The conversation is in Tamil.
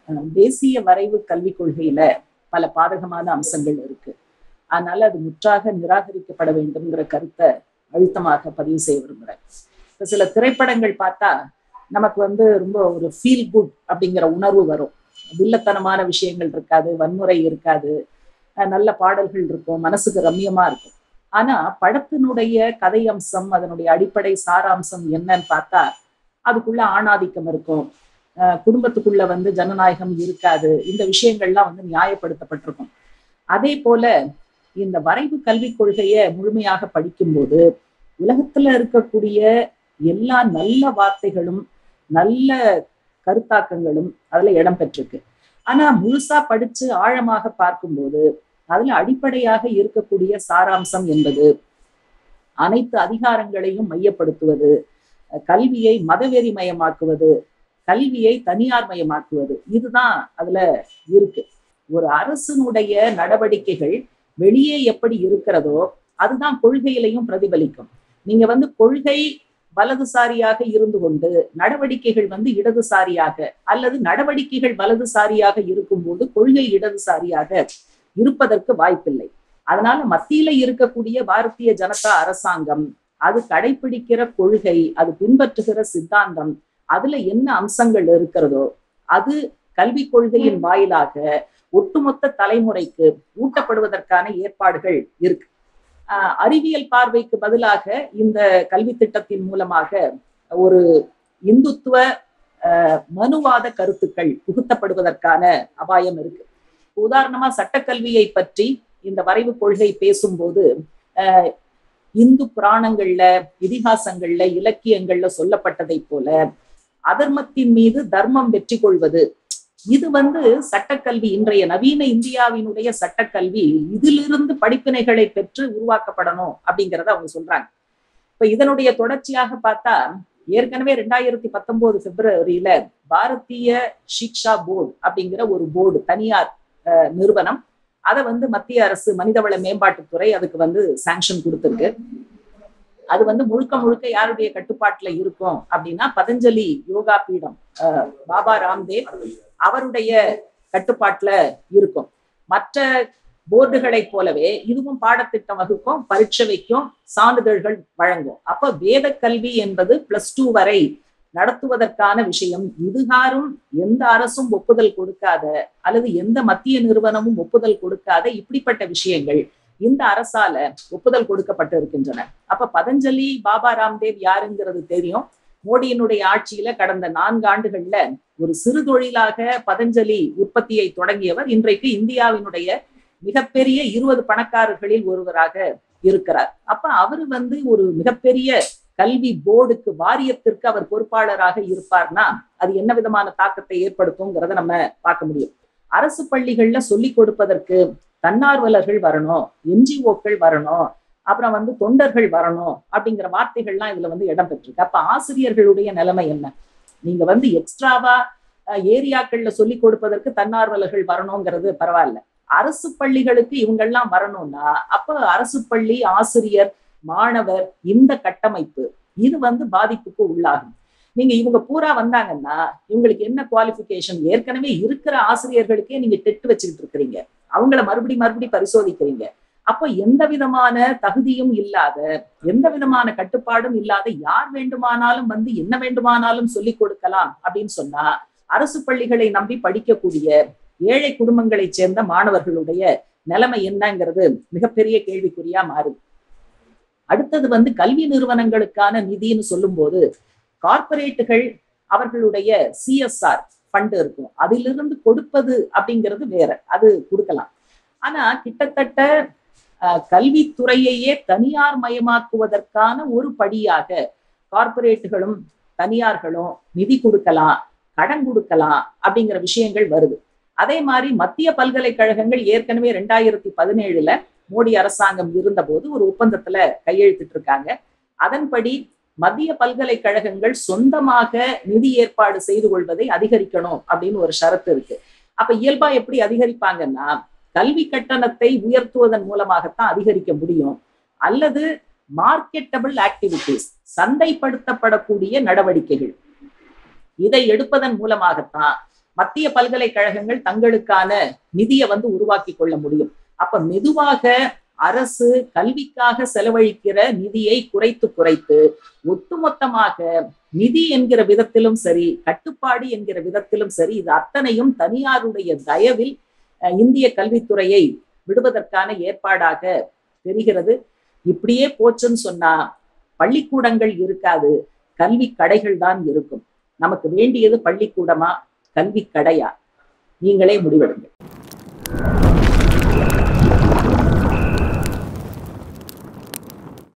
அஹ், தேசிய வரைவு கல்விக் கொள்கையில பல பாதகமான அம்சங்கள் இருக்கு அதனால அது முற்றாக நிராகரிக்கப்பட வேண்டும்ங்கிற கருத்தை அழுத்தமாக பதிவு செய்ய விரும்புறேன் இப்ப சில திரைப்படங்கள் பார்த்தா நமக்கு வந்து ரொம்ப ஒரு ஃபீல் குட் அப்படிங்கிற உணர்வு வரும் வில்லத்தனமான விஷயங்கள் இருக்காது வன்முறை இருக்காது அஹ் நல்ல பாடல்கள் இருக்கும் மனசுக்கு ரம்மியமா இருக்கும் ஆனா படத்தினுடைய கதை அம்சம் அதனுடைய அடிப்படை சாராம்சம் என்னன்னு பார்த்தா அதுக்குள்ள ஆணாதிக்கம் இருக்கும் அஹ் குடும்பத்துக்குள்ள வந்து ஜனநாயகம் இருக்காது இந்த விஷயங்கள்லாம் வந்து நியாயப்படுத்தப்பட்டிருக்கும் அதே போல இந்த வரைவு கல்விக் கொள்கையை முழுமையாக படிக்கும்போது உலகத்துல இருக்கக்கூடிய எல்லா நல்ல வார்த்தைகளும் நல்ல கருத்தாக்கங்களும் அதுல இடம் பெற்றிருக்கு ஆனா முழுசா படிச்சு ஆழமாக பார்க்கும்போது அதுல அடிப்படையாக இருக்கக்கூடிய சாராம்சம் என்பது அனைத்து அதிகாரங்களையும் மையப்படுத்துவது கல்வியை மதவெறி மயமாக்குவது கல்வியை தனியார் மயமாக்குவது இதுதான் அதுல இருக்கு ஒரு அரசினுடைய நடவடிக்கைகள் வெளியே எப்படி இருக்கிறதோ அதுதான் கொள்கையிலையும் பிரதிபலிக்கும் நீங்க வந்து கொள்கை வலதுசாரியாக இருந்து கொண்டு நடவடிக்கைகள் வந்து இடதுசாரியாக அல்லது நடவடிக்கைகள் வலதுசாரியாக இருக்கும்போது கொள்கை இடதுசாரியாக இருப்பதற்கு வாய்ப்பில்லை அதனால மத்தியில இருக்கக்கூடிய பாரதிய ஜனதா அரசாங்கம் அது கடைபிடிக்கிற கொள்கை அது பின்பற்றுகிற சித்தாந்தம் அதுல என்ன அம்சங்கள் இருக்கிறதோ அது கல்விக் கொள்கையின் வாயிலாக ஒட்டுமொத்த தலைமுறைக்கு ஊட்டப்படுவதற்கான ஏற்பாடுகள் இருக்கு ஆஹ் அறிவியல் பார்வைக்கு பதிலாக இந்த கல்வி திட்டத்தின் மூலமாக ஒரு இந்துத்துவ ஆஹ் மனுவாத கருத்துக்கள் புகுத்தப்படுவதற்கான அபாயம் இருக்கு உதாரணமா சட்டக்கல்வியை பற்றி இந்த வரைவு கொள்கை பேசும்போது ஆஹ் இந்து புராணங்கள்ல இதிகாசங்கள்ல இலக்கியங்கள்ல சொல்லப்பட்டதை போல அதர்மத்தின் மீது தர்மம் வெற்றி கொள்வது இது வந்து சட்டக்கல்வி இன்றைய நவீன இந்தியாவினுடைய சட்டக்கல்வி இதிலிருந்து படிப்பினைகளை பெற்று உருவாக்கப்படணும் அப்படிங்கிறத அவங்க சொல்றாங்க இப்ப இதனுடைய தொடர்ச்சியாக பார்த்தா ஏற்கனவே ரெண்டாயிரத்தி பத்தொன்பது பிப்ரவரியில பாரதிய சிக்ஷா போர்டு அப்படிங்கிற ஒரு போர்டு தனியார் நிறுவனம் அதை வந்து மத்திய அரசு மனிதவள மேம்பாட்டுத்துறை அதுக்கு வந்து சாங்ஷன் கொடுத்திருக்கு அது வந்து முழுக்க முழுக்க யாருடைய கட்டுப்பாட்டுல இருக்கும் அப்படின்னா பதஞ்சலி யோகா பீடம் பாபா ராம்தேவ் அவருடைய கட்டுப்பாட்டுல இருக்கும் மற்ற போர்டுகளைப் போலவே இதுவும் பாடத்திட்டம் வகுக்கும் பரீட்சை வைக்கும் சான்றிதழ்கள் வழங்கும் அப்ப வேத கல்வி என்பது பிளஸ் டூ வரை நடத்துவதற்கான விஷயம் இதுகாரும் எந்த அரசும் ஒப்புதல் கொடுக்காத அல்லது எந்த மத்திய நிறுவனமும் ஒப்புதல் கொடுக்காத இப்படிப்பட்ட விஷயங்கள் இந்த அரசால ஒப்புதல் கொடுக்கப்பட்டு இருக்கின்றன அப்ப பதஞ்சலி பாபா ராம்தேவ் யாருங்கிறது தெரியும் மோடியினுடைய ஆட்சியில கடந்த நான்கு ஆண்டுகள்ல ஒரு சிறு தொழிலாக பதஞ்சலி உற்பத்தியை தொடங்கியவர் இன்றைக்கு இந்தியாவினுடைய மிகப்பெரிய இருபது பணக்காரர்களில் ஒருவராக இருக்கிறார் அப்ப அவரு வந்து ஒரு மிகப்பெரிய கல்வி போர்டுக்கு வாரியத்திற்கு அவர் பொறுப்பாளராக இருப்பார்னா அது என்ன விதமான தாக்கத்தை ஏற்படுத்துங்கிறத நம்ம பார்க்க முடியும் அரசு பள்ளிகள்ல சொல்லி கொடுப்பதற்கு தன்னார்வலர்கள் வரணும் என்ஜிஓக்கள் வரணும் அப்புறம் வந்து தொண்டர்கள் வரணும் அப்படிங்கிற வார்த்தைகள்லாம் இதுல வந்து இடம் பெற்றிருக்கு அப்ப ஆசிரியர்களுடைய நிலைமை என்ன நீங்க வந்து எக்ஸ்ட்ராவா ஏரியாக்கள்ல சொல்லி கொடுப்பதற்கு தன்னார்வலர்கள் வரணுங்கிறது பரவாயில்ல அரசு பள்ளிகளுக்கு இவங்கெல்லாம் வரணும்னா அப்ப அரசு பள்ளி ஆசிரியர் மாணவர் இந்த கட்டமைப்பு இது வந்து பாதிப்புக்கு உள்ளாகும் நீங்க இவங்க பூரா வந்தாங்கன்னா இவங்களுக்கு என்ன குவாலிபிகேஷன் ஏற்கனவே இருக்கிற ஆசிரியர்களுக்கே நீங்க டெட்டு வச்சுக்கிட்டு இருக்கிறீங்க அவங்கள மறுபடி மறுபடி பரிசோதிக்கிறீங்க அப்போ எந்த விதமான தகுதியும் இல்லாத எந்த விதமான கட்டுப்பாடும் இல்லாத யார் வேண்டுமானாலும் வந்து என்ன வேண்டுமானாலும் சொல்லிக் கொடுக்கலாம் அப்படின்னு சொன்னா அரசு பள்ளிகளை நம்பி படிக்கக்கூடிய ஏழை குடும்பங்களை சேர்ந்த மாணவர்களுடைய நிலைமை என்னங்கிறது மிகப்பெரிய கேள்விக்குறியா மாறுது அடுத்தது வந்து கல்வி நிறுவனங்களுக்கான நிதின்னு சொல்லும் போது கார்பரேட்டுகள் அவர்களுடைய சிஎஸ்ஆர் ஃபண்ட் இருக்கும் அதிலிருந்து கொடுப்பது அப்படிங்கிறது வேற அது கொடுக்கலாம் ஆனா கிட்டத்தட்ட கல்வித்துறையையே தனியார் மயமாக்குவதற்கான ஒரு படியாக கார்பரேட்டுகளும் தனியார்களும் நிதி கொடுக்கலாம் கடன் கொடுக்கலாம் அப்படிங்கிற விஷயங்கள் வருது அதே மாதிரி மத்திய பல்கலைக்கழகங்கள் ஏற்கனவே ரெண்டாயிரத்தி பதினேழுல மோடி அரசாங்கம் இருந்த போது ஒரு ஒப்பந்தத்துல கையெழுத்திட்டு இருக்காங்க அதன்படி மத்திய பல்கலைக்கழகங்கள் சொந்தமாக நிதி ஏற்பாடு செய்து கொள்வதை அதிகரிக்கணும் அப்படின்னு ஒரு ஷரத்து இருக்கு அப்ப இயல்பா எப்படி அதிகரிப்பாங்கன்னா கல்வி கட்டணத்தை உயர்த்துவதன் மூலமாகத்தான் அதிகரிக்க முடியும் அல்லது மார்க்கெட்டபிள் ஆக்டிவிட்டிஸ் சந்தைப்படுத்தப்படக்கூடிய நடவடிக்கைகள் இதை எடுப்பதன் மூலமாகத்தான் மத்திய பல்கலைக்கழகங்கள் தங்களுக்கான நிதியை வந்து உருவாக்கி கொள்ள முடியும் அப்ப மெதுவாக அரசு கல்விக்காக செலவழிக்கிற நிதியை குறைத்து குறைத்து ஒட்டுமொத்தமாக நிதி என்கிற விதத்திலும் சரி கட்டுப்பாடு என்கிற விதத்திலும் சரி இது அத்தனையும் தனியாருடைய தயவில் இந்திய கல்வித்துறையை விடுவதற்கான ஏற்பாடாக தெரிகிறது இப்படியே போச்சுன்னு சொன்னா பள்ளிக்கூடங்கள் இருக்காது கல்வி கடைகள் தான் இருக்கும் நமக்கு வேண்டியது பள்ளிக்கூடமா கல்வி கடையா நீங்களே முடிவெடுங்க